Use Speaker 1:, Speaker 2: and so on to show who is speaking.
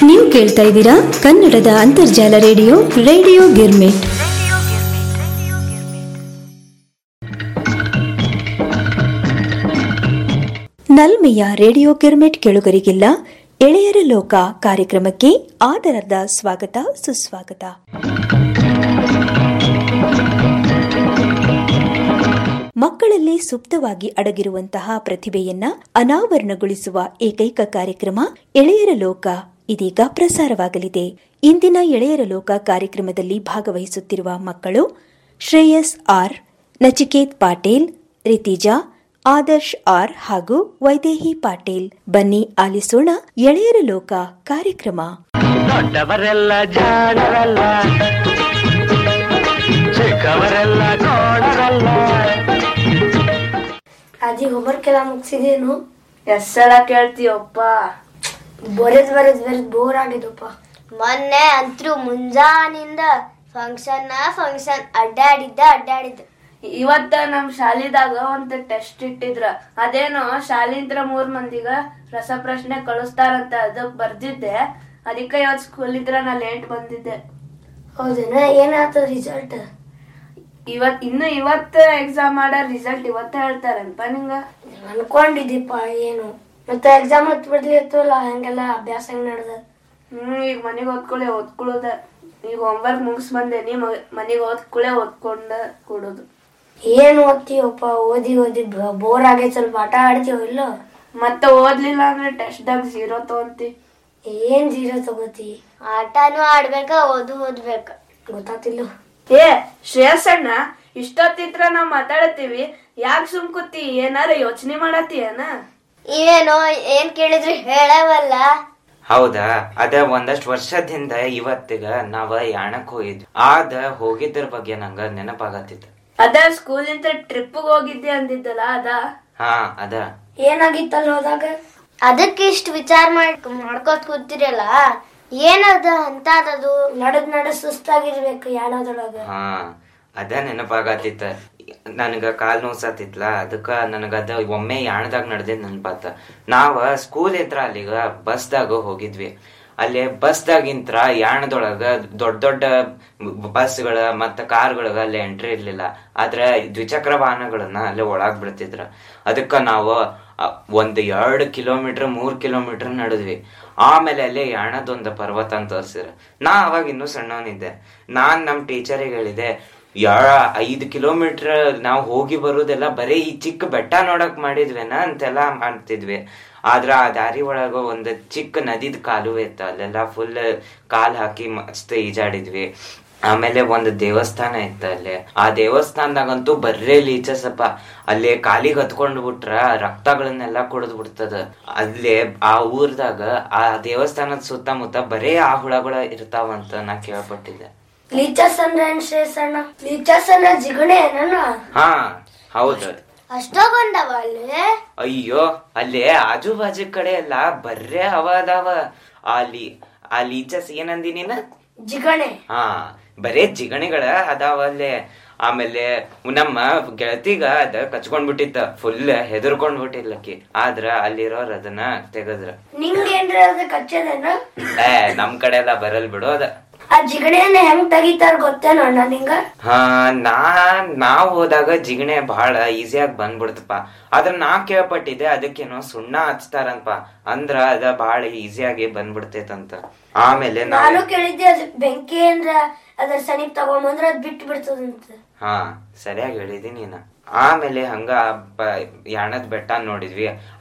Speaker 1: ನೀವು ಕೇಳ್ತಾ ಇದ್ದೀರಾ ಕನ್ನಡದ ಅಂತರ್ಜಾಲ ರೇಡಿಯೋ ರೇಡಿಯೋ ಗಿರ್ಮಿಟ್ ನಲ್ಮೆಯ ರೇಡಿಯೋ ಗಿರ್ಮಿಟ್ ಕೆಳುಗರಿಗಿಲ್ಲ ಎಳೆಯರ ಲೋಕ ಕಾರ್ಯಕ್ರಮಕ್ಕೆ ಆದರದ ಸ್ವಾಗತ ಸುಸ್ವಾಗತ ಮಕ್ಕಳಲ್ಲಿ ಸುಪ್ತವಾಗಿ ಅಡಗಿರುವಂತಹ ಪ್ರತಿಭೆಯನ್ನ ಅನಾವರಣಗೊಳಿಸುವ ಏಕೈಕ ಕಾರ್ಯಕ್ರಮ ಎಳೆಯರ ಲೋಕ ಇದೀಗ ಪ್ರಸಾರವಾಗಲಿದೆ ಇಂದಿನ ಎಳೆಯರ ಲೋಕ ಕಾರ್ಯಕ್ರಮದಲ್ಲಿ ಭಾಗವಹಿಸುತ್ತಿರುವ ಮಕ್ಕಳು ಶ್ರೇಯಸ್ ಆರ್ ನಚಿಕೇತ್ ಪಾಟೀಲ್ ರಿತಿಜಾ ಆದರ್ಶ್ ಆರ್ ಹಾಗೂ ವೈದೇಹಿ ಪಾಟೀಲ್ ಬನ್ನಿ ಆಲಿಸೋಣ ಎಳೆಯರ ಲೋಕ ಕಾರ್ಯಕ್ರಮ
Speaker 2: ದೊಡ್ಡವರೆಲ್ಲ ಜಾಣರಲ್ಲ ಚಿಕ್ಕವರೆಲ್ಲ ಕೋಣರಲ್ಲ
Speaker 3: ಅಜ್ಜಿ ಹೋಮ್ವರ್ಕ್ ಎಲ್ಲ ಮುಗಿಸಿದೇನು
Speaker 4: ಎಷ್ಟ್ ಸಲ ಕೇಳ್ತೀಯಪ್ಪ
Speaker 3: ಬರೆದ್ ಬರೆದ್ ಬರೆದ್ ಬೋರ್ ಆಗಿದಪ್ಪ
Speaker 5: ಮೊನ್ನೆ ಅಂತೂ ಮುಂಜಾನಿಂದ ಫಂಕ್ಷನ್ ಫಂಕ್ಷನ್ ಅಡ್ಡಾಡಿದ್ದ ಅಡ್ಡಾಡಿದ್ದ
Speaker 4: ಇವತ್ತ ನಮ್ ಶಾಲಿದಾಗ ಒಂದ್ ಟೆಸ್ಟ್ ಇಟ್ಟಿದ್ರ ಅದೇನೋ ಶಾಲಿಂತ್ರ ಮೂರ್ ಮಂದಿಗ ರಸಪ್ರಶ್ನೆ ಕಳಿಸ್ತಾರಂತ ಅದಕ್ ಬರ್ದಿದ್ದೆ ಅದಕ್ಕೆ ಇವತ್ ಸ್ಕೂಲ್ ಇದ್ರ ನಾ ಲೇಟ್ ಬಂದಿದ್ದೆ
Speaker 3: ಹೌದೇನ ಏನಾಗ್ತದ ರಿಸಲ್ಟ್
Speaker 4: ಇವತ್ ಇನ್ನು ಇವತ್ತ ಎಕ್ಸಾಮ್ ಮಾಡೋ ರಿಸಲ್ಟ್ ಇವತ್ತ ಹೇಳ್ತಾರನ್ಪ ನಿಂಗ
Speaker 3: ಅನ್ಕೊಂಡಿದ್ದೀಪ ಏನು ಮತ್ತೆ ಎಕ್ಸಾಮ್ ಹತ್ ಬಿಡ್ಲಿ ಇತ್ತಲ್ಲ ಹಂಗೆಲ್ಲ ಅಭ್ಯಾಸ ಹೆಂಗ್ ನಡ್ದ
Speaker 4: ಹ್ಮ್ ಈಗ ಮನೆಗ್ ಓದ್ಕೊಳ್ಳೆ ಓದ್ಕೊಳ್ಳೋದ ಈಗ ಹೋಮ್ವರ್ಕ್ ಮುಗಿಸ್ ಬಂದೇನಿ ಮನೆಗ್ ಓದ್ಕೊಳ್ಳೆ ಓದ್ಕೊಂಡ ಕೊಡೋದು
Speaker 3: ಏನ್ ಓದ್ತೀವಪ್ಪ ಓದಿ ಓದಿ ಬೋರ್ ಆಗೈತ್ ಸ್ವಲ್ಪ ಆಟ ಆಡ್ತೀವೋ ಇಲ್ಲ
Speaker 4: ಮತ್ತೆ ಓದ್ಲಿಲ್ಲ ಅಂದ್ರೆ ಟೆಸ್ಟ್ದಾಗ ಝೀರೋ ತಗೊಂತಿ
Speaker 3: ಏನ್ ಜೀರೋ ತಗೋತಿ
Speaker 5: ಆಟನೂ ಆಡ್ಬೇಕ ಓದು ಓದ್ಬೇಕ
Speaker 3: ಗೊತ್ತಾತಿಲ್ಲ
Speaker 4: ಏ ಶ್ರೇಯಸಣ್ಣ ಇಷ್ಟೊತ್ತಿದ್ರ ನಾವ್ ಮಾತಾಡತ್ತೀವಿ ಯಾಕೆ ಸುಮ್ ಕೂತಿ ಏನಾರ ಯೋಚನೆ ಮಾಡತ್ತೀಯನ
Speaker 5: ಇವೇನೋ ಏನ್ ಕೇಳಿದ್ರು ಹೇಳವಲ್ಲ
Speaker 6: ಹೌದಾ ಅದ ಒಂದಷ್ಟು ವರ್ಷದಿಂದ ಇವತ್ತಿಗ ನಾವ ಯಾಣಕ್ ಹೋಗಿದ್ವಿ ಆದ ಹೋಗಿದ್ರ ಬಗ್ಗೆ ನಂಗ ನೆನಪಾಗತ್ತಿತ್ತು
Speaker 4: ಅದ ಸ್ಕೂಲ್ ಇಂದ ಟ್ರಿಪ್ ಹೋಗಿದ್ದೆ ಅಂದಿದ್ದಲ್ಲ ಅದ
Speaker 6: ಹಾ ಅದ
Speaker 3: ಏನಾಗಿತ್ತಲ್ಲ ಹೋದಾಗ
Speaker 5: ಅದಕ್ಕೆ ಇಷ್ಟು ವಿಚಾರ ಮಾಡ್ ಮಾಡ್ಕೋತ ಕೂತಿರಲ್ಲ ಏನದ ಅಂತದದು
Speaker 3: ನಡದ್ ನಡ ಸುಸ್ತಾಗಿರ್ಬೇಕು ಯಾಣದೊಳಗ
Speaker 6: ಹಾ ಅದ ನೆನಪಾಗತ್ತಿತ್ತ ನನಗ ಕಾಲ್ ನೋಸತ್ತಿತ್ಲ ಅದಕ್ಕ ನನಗ ಅದ ಒಮ್ಮೆ ಯಾಣದಾಗ ನಡೆದಿದ್ ನೆನಪಾತ ನಾವ ಸ್ಕೂಲ್ ಇದ್ರ ಅಲ್ಲಿಗ ಬಸ್ದಾಗ ಹೋಗಿದ್ವಿ ಅಲ್ಲಿ ಬಸ್ದಾಗಿಂತ್ರ ಯಾಣದೊಳಗ ದೊಡ್ಡ ದೊಡ್ಡ ಬಸ್ಗಳ ಮತ್ತ ಕಾರ್ಗಳಗ ಅಲ್ಲಿ ಎಂಟ್ರಿ ಇರ್ಲಿಲ್ಲ ಆದ್ರ ದ್ವಿಚಕ್ರ ವಾಹನಗಳನ್ನ ಅಲ್ಲಿ ಒಳಗ್ ಬಿಡ್ತಿದ್ರ ಅದಕ್ಕ ನಾವು ಅ, ಒಂದ್ ಎರಡ್ ಕಿಲೋಮೀಟರ್ ಮೂರ್ ಕಿಲೋಮೀಟರ್ ನಡೆದ್ವಿ ಆಮೇಲೆ ಅಲ್ಲಿ ಯಾಣದೊಂದು ಪರ್ವತ ಅಂತ ತೋರಿಸಿದ್ರ ನಾ ಅವಾಗ ಇನ್ನೂ ಸಣ್ಣವನಿದ್ದೆ ನಾನ್ ನಮ್ ಟೀಚರಿಗೆ ಹೇಳಿದೆ ಯಾ ಐದ್ ಕಿಲೋಮೀಟರ್ ನಾವು ಹೋಗಿ ಬರುದೆಲ್ಲ ಬರೀ ಈ ಚಿಕ್ಕ ಬೆಟ್ಟ ನೋಡಕ್ ಮಾಡಿದ್ವೇನ ಅಂತೆಲ್ಲ ಮಾಡ್ತಿದ್ವಿ ಆದ್ರ ಆ ದಾರಿ ಒಳಗ ಒಂದ್ ಚಿಕ್ಕ ನದಿದ್ ಕಾಲುವೆ ಇತ್ತು ಅಲ್ಲೆಲ್ಲ ಫುಲ್ ಕಾಲ್ ಹಾಕಿ ಮಸ್ತ್ ಈಜಾಡಿದ್ವಿ ಆಮೇಲೆ ಒಂದು ದೇವಸ್ಥಾನ ಇತ್ತು ಅಲ್ಲಿ ಆ ದೇವಸ್ಥಾನದಾಗಂತೂ ಬರ್ರೇ ಲೀಚಸಪ್ಪ ಅಲ್ಲಿ ಕಾಲಿಗೆ ಹತ್ಕೊಂಡ್ ಬಿಟ್ರ ರಕ್ತಗಳನ್ನೆಲ್ಲ ಕುಡಿದ್ ಬಿಡ್ತದ ಅಲ್ಲೇ ಆ ಊರ್ದಾಗ ಆ ದೇವಸ್ಥಾನದ ಸುತ್ತಮುತ್ತ ಬರೇ ಆ ಹುಳಗಳ ಇರ್ತಾವಂತ ನಾ ಕೇಳ್ಪಟ್ಟಿದ್ದೆ
Speaker 3: ಲೀಚಸ್ ಅಂದ್ರೆ ಏನ್ ಶ್ರೇಯಸಣ್ಣ ಲೀಚಸ್ ಅಂದ್ರೆ ಜಿಗಣೆ ನನ್ನ
Speaker 6: ಹಾ ಹೌದು
Speaker 5: ಅಷ್ಟೊಂದವ ಅಲ್ಲಿ
Speaker 6: ಅಯ್ಯೋ ಅಲ್ಲೇ ಆಜು ಬಾಜು ಕಡೆ ಎಲ್ಲ ಬರ್ರೇ ಅವ ಅದಾವ ಅಲ್ಲಿ ಆ ಲೀಚಸ್ ಏನಂದಿ ನೀನ
Speaker 3: ಜಿಗಣೆ
Speaker 6: ಹಾ ಬರೇ ಜಿಗಣಿಗಳ ಅದಾವ ಅಲ್ಲೇ ಆಮೇಲೆ ನಮ್ಮ ಗೆಳತಿಗ ಅದ ಕಚ್ಕೊಂಡ್ ಬಿಟ್ಟಿತ್ತ ಫುಲ್ ಹೆದರ್ಕೊಂಡ್ ಬಿಟ್ಟಿಲ್ಲಕಿ ಆದ್ರ ಅಲ್ಲಿರೋರ್ ಅದನ್ನ ತೆಗದ್ರ
Speaker 3: ನಿಂಗೇನ್ರ ಅದ ಕಚ್ಚದೇನ
Speaker 6: ಏ ನಮ್ ಕಡೆ ಎಲ್ಲ ಬರಲ್ ಬಿಡು ಅದ
Speaker 3: ಆ ಜಿಗಣೆಯನ್ನ ಹೆಂಗ್ ತೆಗಿತಾರ ಗೊತ್ತೇನೋ ಅಣ್ಣ ನಿಂಗ
Speaker 6: ಹಾ ನಾ ನಾವ್ ಹೋದಾಗ ಜಿಗಣೆ ಬಹಳ ಈಸಿಯಾಗಿ ಬಂದ್ಬಿಡ್ತಪ್ಪ ಆದ್ರ ನಾ ಕೇಳ್ಪಟ್ಟಿದ್ದೆ ಅದಕ್ಕೇನೋ ಸುಣ್ಣ ಹಚ್ತಾರಂತ ಅಂದ್ರ ಅದ ಬಹಳ ಈಸಿಯಾಗಿ ಬಂದ್ಬಿಡ್ತೈತಂತ ಆಮೇಲೆ
Speaker 3: ನಾನು
Speaker 6: ನಾವು
Speaker 3: ಕೇಳಿದ್ದೆ ಅದು ಬೆಂಕಿ ಏನ್ರ ಅದ್ರ ಸನಿಪ್ ತಗೊಂಬಂದ್ರ ಅದ್ ಬಿಟ್ಟು ಬಿಡ್ತದಂತ
Speaker 6: ಹಾ ಸರಿಯಾಗಿ ಹೇಳಿದಿ ನೀನ ಆಮೇಲೆ ಹಂಗ ಬ- ಯಾಣದ್ ಬೆಟ್ಟ ನೋಡಿದ್ವಿ